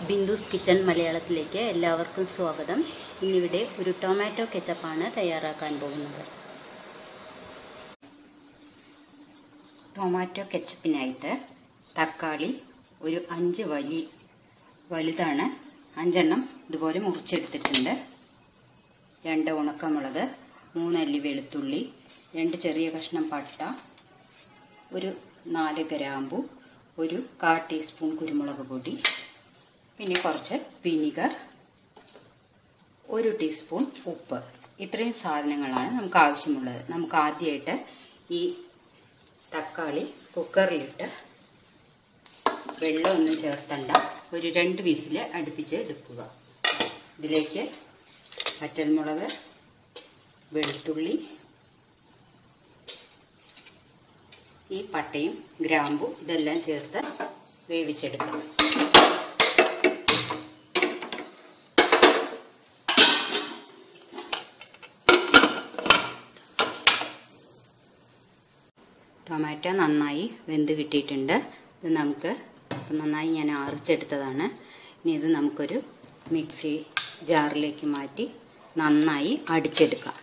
ബിന്ദുസ് kitchen മലയാളത്തിലേക്ക് എല്ലാവർക്കും സ്വാഗതം ഇന്നിവിടെ ഒരു ടൊമാറ്റോ കെച്ചപ്പാണ് തയ്യാറാക്കാൻ പോകുന്നത് ടൊമാറ്റോ കെച്ചപ്പിനായിട്ട് തക്കാളി ഒരു അഞ്ച് വലി വലുതാണ് അഞ്ചെണ്ണം ഇതുപോലെ മുറിച്ചെടുത്തിട്ടുണ്ട് രണ്ട് ഉണക്കമുളക് മൂന്നല്ലി വെളുത്തുള്ളി രണ്ട് ചെറിയ കഷ്ണം പട്ട ഒരു നാല് ഗ്രാമ്പു ഒരു കാ ടീസ്പൂൺ കുരുമുളക് പൊടി പിന്നെ കുറച്ച് വിനിഗർ ഒരു ടീസ്പൂൺ ഉപ്പ് ഇത്രയും സാധനങ്ങളാണ് നമുക്ക് ആവശ്യമുള്ളത് നമുക്ക് ആദ്യമായിട്ട് ഈ തക്കാളി കുക്കറിലിട്ട് വെള്ളമൊന്നും ചേർത്തണ്ട ഒരു രണ്ട് വിസിൽ അടുപ്പിച്ച് എടുക്കുക ഇതിലേക്ക് വറ്റൽമുളക് വെളുത്തുള്ളി ഈ പട്ടയും ഗ്രാമ്പും ഇതെല്ലാം ചേർത്ത് വേവിച്ചെടുക്കണം ടൊമാറ്റോ നന്നായി വെന്ത് കിട്ടിയിട്ടുണ്ട് ഇത് നമുക്ക് ഇപ്പം നന്നായി ഞാൻ അരച്ചെടുത്തതാണ് ഇനി ഇത് നമുക്കൊരു മിക്സി ജാറിലേക്ക് മാറ്റി നന്നായി അടിച്ചെടുക്കാം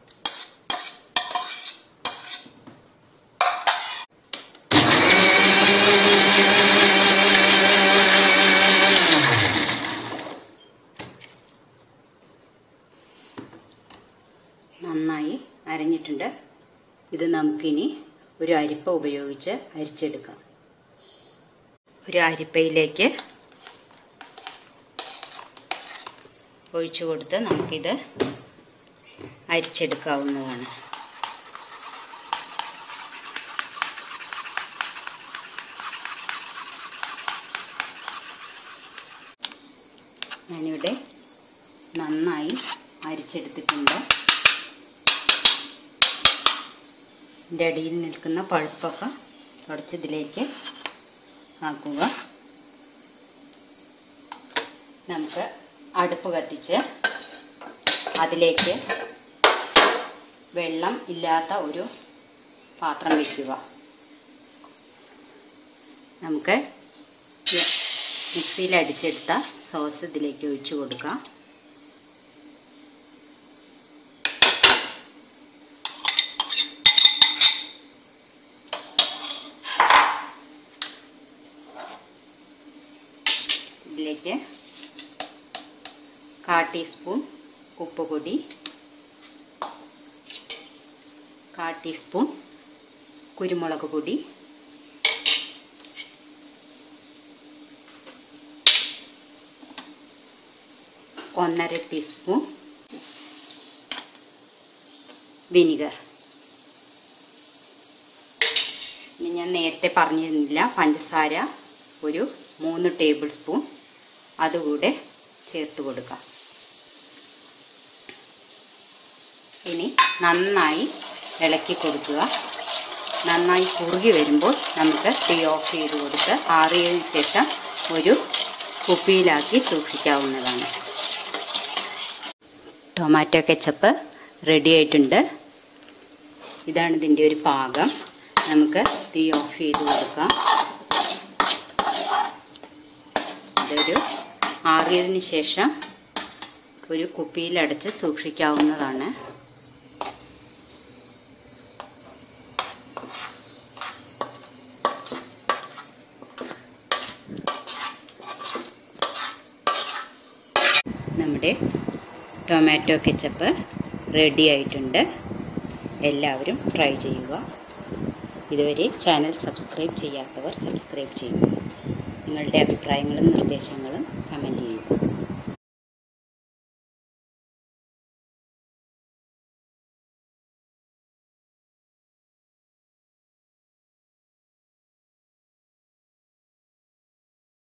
നന്നായി അരഞ്ഞിട്ടുണ്ട് ഇത് നമുക്കിനി ഒരു അരിപ്പ ഉപയോഗിച്ച് അരിച്ചെടുക്കാം ഒരു അരിപ്പയിലേക്ക് ഒഴിച്ചു കൊടുത്ത് നമുക്കിത് അരിച്ചെടുക്കാവുന്നതാണ് ഞാനിവിടെ നന്നായി അരിച്ചെടുത്തിട്ടുണ്ട് ഇതിൻ്റെ അടിയിൽ നിൽക്കുന്ന പഴുപ്പൊക്കെ കുറച്ച് ഇതിലേക്ക് ആക്കുക നമുക്ക് അടുപ്പ് കത്തിച്ച് അതിലേക്ക് വെള്ളം ഇല്ലാത്ത ഒരു പാത്രം വയ്ക്കുക നമുക്ക് മിക്സിയിൽ അടിച്ചെടുത്ത സോസ് ഇതിലേക്ക് ഒഴിച്ചു കൊടുക്കാം ഇതിലേക്ക് കാ ടീസ്പൂൺ ഉപ്പ് പൊടി കാ ടീസ്പൂൺ കുരുമുളക് പൊടി ഒന്നര ടീസ്പൂൺ വിനിഗർ ഇനി ഞാൻ നേരത്തെ പറഞ്ഞിരുന്നില്ല പഞ്ചസാര ഒരു മൂന്ന് ടേബിൾ സ്പൂൺ അതുകൂടെ ചേർത്ത് കൊടുക്കാം ഇനി നന്നായി ഇളക്കി കൊടുക്കുക നന്നായി കുറുകി വരുമ്പോൾ നമുക്ക് തീ ഓഫ് ചെയ്ത് കൊടുത്ത് ആറിയതിന് ശേഷം ഒരു കുപ്പിയിലാക്കി സൂക്ഷിക്കാവുന്നതാണ് ടൊമാറ്റോ കെച്ചപ്പ് റെഡി ആയിട്ടുണ്ട് ഇതാണ് ഇതിൻ്റെ ഒരു പാകം നമുക്ക് തീ ഓഫ് ചെയ്ത് കൊടുക്കാം ഇതൊരു ആറിയതിന് ശേഷം ഒരു കുപ്പിയിലടച്ച് സൂക്ഷിക്കാവുന്നതാണ് നമ്മുടെ ടൊമാറ്റോ കെച്ചപ്പ് റെഡി ആയിട്ടുണ്ട് എല്ലാവരും ട്രൈ ചെയ്യുക ഇതുവരെ ചാനൽ സബ്സ്ക്രൈബ് ചെയ്യാത്തവർ സബ്സ്ക്രൈബ് ചെയ്യുക നിങ്ങളുടെ അഭിപ്രായങ്ങളും നിർദ്ദേശങ്ങളും കമൻറ്റ് ചെയ്യുക